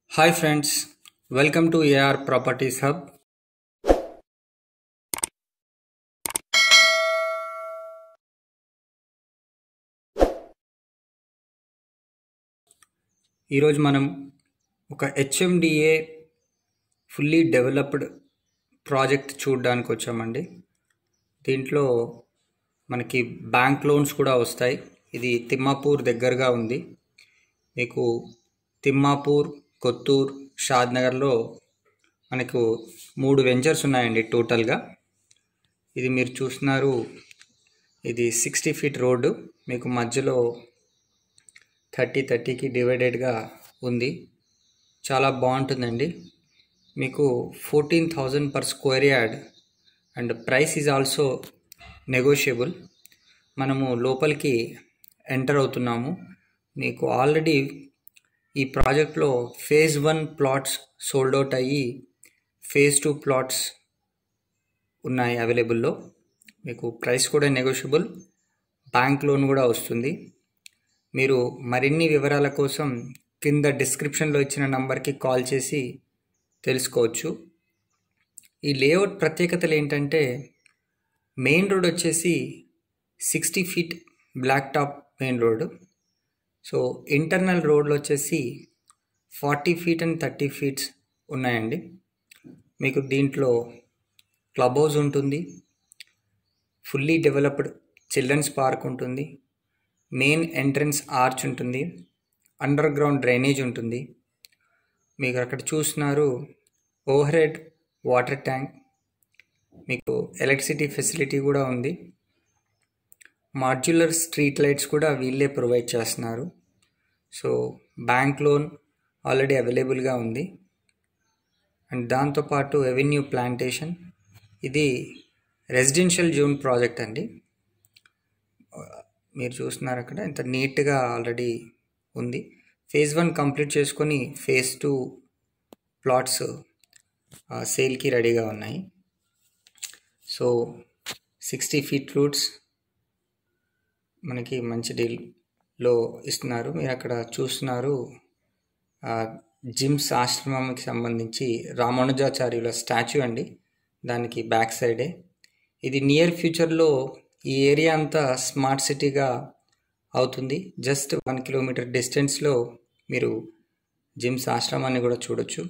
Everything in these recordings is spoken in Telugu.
Hi friends, welcome to AR Properties Hub. ఈరోజు మనం ఒక హెచ్ఎండిఏ ఫుల్లీ డెవలప్డ్ ప్రాజెక్ట్ చూడడానికి వచ్చామండి దీంట్లో మనకి బ్యాంక్ లోన్స్ కూడా వస్తాయి ఇది తిమ్మాపూర్ దగ్గరగా ఉంది మీకు తిమ్మాపూర్ కొత్తూర్ షాద్నగర్లో మనకు మూడు వెంచర్స్ ఉన్నాయండి టోటల్గా ఇది మీరు చూస్తున్నారు ఇది సిక్స్టీ ఫీట్ రోడ్డు మీకు మధ్యలో థర్టీ థర్టీకి డివైడెడ్గా ఉంది చాలా బాగుంటుందండి మీకు fourteen thousand per square yard and price is also negotiable మనము లోపలికి ఎంటర్ అవుతున్నాము మీకు ఆల్రెడీ ఈ ప్రాజెక్ట్లో phase one plots sold out అయ్యి ఫేజ్ టూ ప్లాట్స్ ఉన్నాయి అవైలబుల్లో మీకు ప్రైస్ కూడా నెగోషియబుల్ బ్యాంక్ లోన్ కూడా వస్తుంది మీరు మరిన్ని వివరాల కోసం కింద డిస్క్రిప్షన్లో ఇచ్చిన నంబర్కి కాల్ చేసి తెలుసుకోవచ్చు ఈ లేఅవుట్ ప్రత్యేకతలు ఏంటంటే మెయిన్ రోడ్ వచ్చేసి sixty feet black top main road so internal రోడ్లు వచ్చేసి forty feet and thirty feets ఉన్నాయండి మీకు దీంట్లో క్లబ్ హౌస్ ఉంటుంది ఫుల్లీ డెవలప్డ్ చిల్డ్రన్స్ పార్క్ ఉంటుంది మెయిన్ ఎంట్రన్స్ ఆర్చ్ ఉంటుంది అండర్ గ్రౌండ్ డ్రైనేజ్ ఉంటుంది మీకు అక్కడ చూస్తున్నారు ఓవర్ హెడ్ వాటర్ ట్యాంక్ మీకు ఎలక్ట్రిసిటీ ఫెసిలిటీ కూడా ఉంది మాడ్యులర్ స్ట్రీట్ లైట్స్ కూడా వీళ్ళే ప్రొవైడ్ చేస్తున్నారు సో బ్యాంక్ లోన్ ఆల్రెడీ అవైలబుల్గా ఉంది అండ్ దాంతోపాటు ఎవెన్యూ ప్లాంటేషన్ ఇది రెసిడెన్షియల్ జోన్ ప్రాజెక్ట్ అండి మీరు చూస్తున్నారు అక్కడ ఇంత నీట్గా ఆల్రెడీ ఉంది ఫేజ్ వన్ కంప్లీట్ చేసుకొని ఫేజ్ టూ ప్లాట్స్ సేల్కి రెడీగా ఉన్నాయి సో సిక్స్టీ ఫీట్ రూట్స్ మనకి మంచి డీల్లో ఇస్తున్నారు మీరు అక్కడ చూస్తున్నారు జిమ్స్ ఆశ్రమంకి సంబంధించి రామానుజాచార్యుల స్టాచ్యూ అండి దానికి బ్యాక్ సైడే ఇది నియర్ ఫ్యూచర్లో ఈ ఏరియా అంతా స్మార్ట్ సిటీగా అవుతుంది జస్ట్ వన్ కిలోమీటర్ డిస్టెన్స్లో మీరు జిమ్స్ ఆశ్రమాన్ని కూడా చూడొచ్చు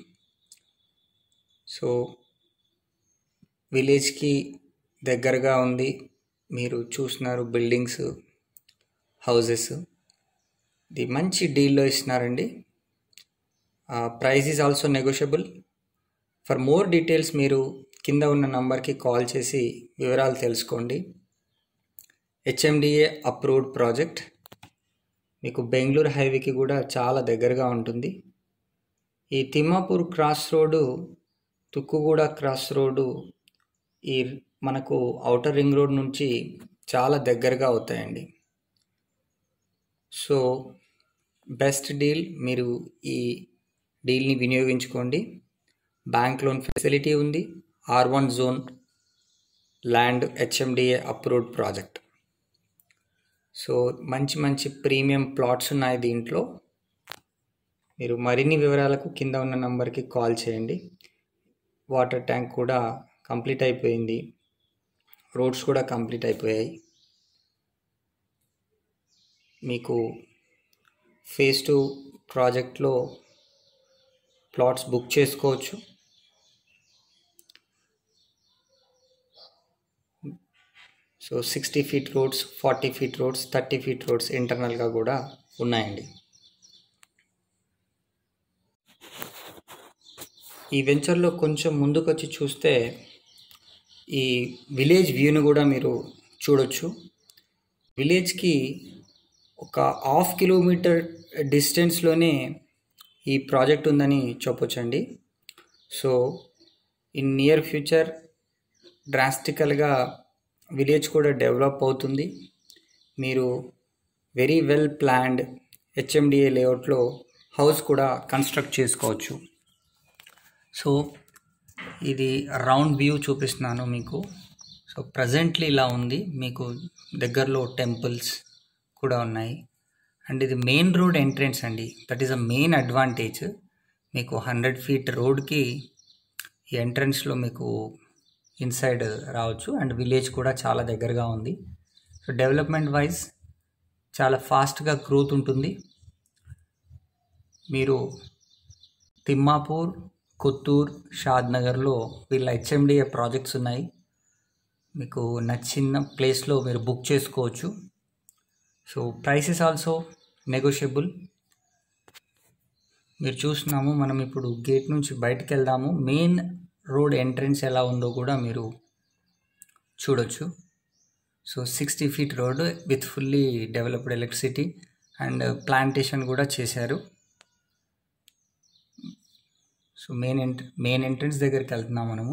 సో విలేజ్కి దగ్గరగా ఉంది మీరు చూస్తున్నారు బిల్డింగ్స్ హౌజెస్ ఇది మంచి డీల్లో ఇస్తున్నారండి price is also negotiable for more details మీరు కింద ఉన్న నంబర్కి కాల్ చేసి వివరాలు తెలుసుకోండి హెచ్ఎండిఏ అప్రూవ్డ్ ప్రాజెక్ట్ మీకు బెంగళూరు హైవేకి కూడా చాలా దగ్గరగా ఉంటుంది ఈ Thimmapur cross road Tukkuguda cross road ఈ మనకు అవుటర్ రింగ్ రోడ్ నుంచి చాలా దగ్గరగా అవుతాయండి సో బెస్ట్ డీల్ మీరు ఈ డీల్ని వినియోగించుకోండి బ్యాంక్ లోన్ ఫెసిలిటీ ఉంది R one zone land HMDA approved project so మంచి మంచి ప్రీమియం ప్లాట్స్ ఉన్నాయి దీంట్లో మీరు మరిన్ని వివరాలకు కింద ఉన్న నంబర్కి కాల్ చేయండి వాటర్ ట్యాంక్ కూడా కంప్లీట్ అయిపోయింది రోడ్స్ కూడా కంప్లీట్ అయిపోయాయి మీకు ఫేజ్ టూ ప్రాజెక్ట్లో ప్లాట్స్ బుక్ చేసుకోవచ్చు so sixty feet roads forty feet roads thirty feet roads ఇంటర్నల్గా కూడా ఉన్నాయండి ఈ వెంచర్లో కొంచెం ముందుకు వచ్చి చూస్తే ఈ విలేజ్ వ్యూని కూడా మీరు చూడొచ్చు విలేజ్కి ఒక హాఫ్ కిలోమీటర్ డిస్టెన్స్లోనే ఈ ప్రాజెక్ట్ ఉందని చెప్పొచ్చండి సో ఇన్ నియర్ ఫ్యూచర్ డ్రాస్టికల్గా విలేజ్ కూడా డెవలప్ అవుతుంది మీరు వెరీ వెల్ ప్లాన్డ్ హెచ్ఎండిఏ లేఅవుట్లో హౌస్ కూడా కన్స్ట్రక్ట్ చేసుకోవచ్చు సో ఇది రౌండ్ వ్యూ చూపిస్తున్నాను మీకు సో ప్రజెంట్లీ ఇలా ఉంది మీకు దగ్గరలో టెంపుల్స్ కూడా ఉన్నాయి అండ్ ఇది మెయిన్ రోడ్ ఎంట్రెన్స్ అండి that is a main advantage మీకు హండ్రెడ్ ఫీట్ రోడ్కి ఈ ఎంట్రన్స్లో మీకు ఇన్సైడ్ రావచ్చు అండ్ విలేజ్ కూడా చాలా దగ్గరగా ఉంది సో డెవలప్మెంట్ వైజ్ చాలా ఫాస్ట్గా గ్రోత్ ఉంటుంది మీరు తిమ్మాపూర్ కొత్తూర్ షాద్ నగర్లో వీళ్ళ హెచ్ఎండిఏ ప్రాజెక్ట్స్ ఉన్నాయి మీకు నచ్చిన ప్లేస్లో మీరు బుక్ చేసుకోవచ్చు సో ప్రైసెస్ ఆల్సో నెగోషియబుల్ మీరు చూస్తున్నాము మనం ఇప్పుడు గేట్ నుంచి బయటకు వెళ్దాము మెయిన్ రోడ్ ఎంట్రన్స్ ఎలా ఉందో కూడా మీరు చూడొచ్చు so sixty feet road with fully developed electricity and plantation కూడా చేశారు సో మెయిన్ ఎంట్ర మెయిన్ ఎంట్రన్స్ దగ్గరికి వెళ్తున్నాం మనము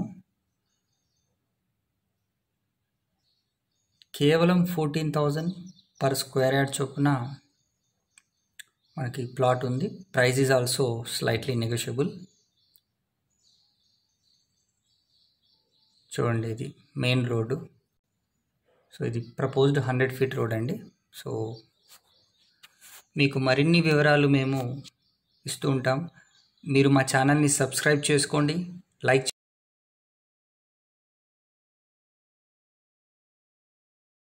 కేవలం fourteen thousand per square yard చొప్పున మనకి ప్లాట్ ఉంది price is also slightly negotiable చూడండి ఇది మెయిన్ రోడ్డు సో ఇది ప్రపోజ్డ్ హండ్రెడ్ ఫీట్ రోడ్ అండి సో మీకు మరిన్ని వివరాలు మేము ఇస్తూ ఉంటాం మీరు మా ఛానల్ని సబ్స్క్రైబ్ చేసుకోండి లైక్